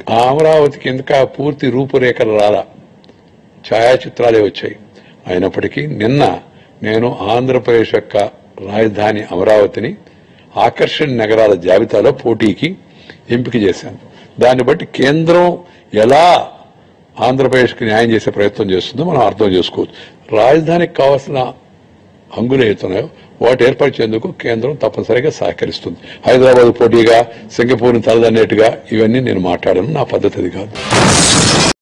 ఆ అమరావతికి ఇంకా పూర్తి రూపురేఖలు రాలా ఛాయాచిత్రాలే వచ్చాయి అయినప్పటికీ నిన్న నేను ఆంధ్రప్రదేశ్ యొక్క రాజధాని అమరావతిని ఆకర్షణ నగరాల జాబితాలో పోటీకి ఎంపిక చేశాను దాన్ని బట్టి కేంద్రం ఎలా ఆంధ్రప్రదేశ్కి న్యాయం చేసే ప్రయత్నం చేస్తుందో మనం అర్థం చేసుకోవచ్చు రాజధానికి కావాల్సిన హంగులు ఏతున్నాయో వాటి ఏర్పరిచేందుకు కేంద్రం తప్పనిసరిగా సహకరిస్తుంది హైదరాబాద్ పోటీగా సింగపూర్ని తలదన్నేట్టుగా ఇవన్నీ నేను మాట్లాడను నా పద్ధతి అది కాదు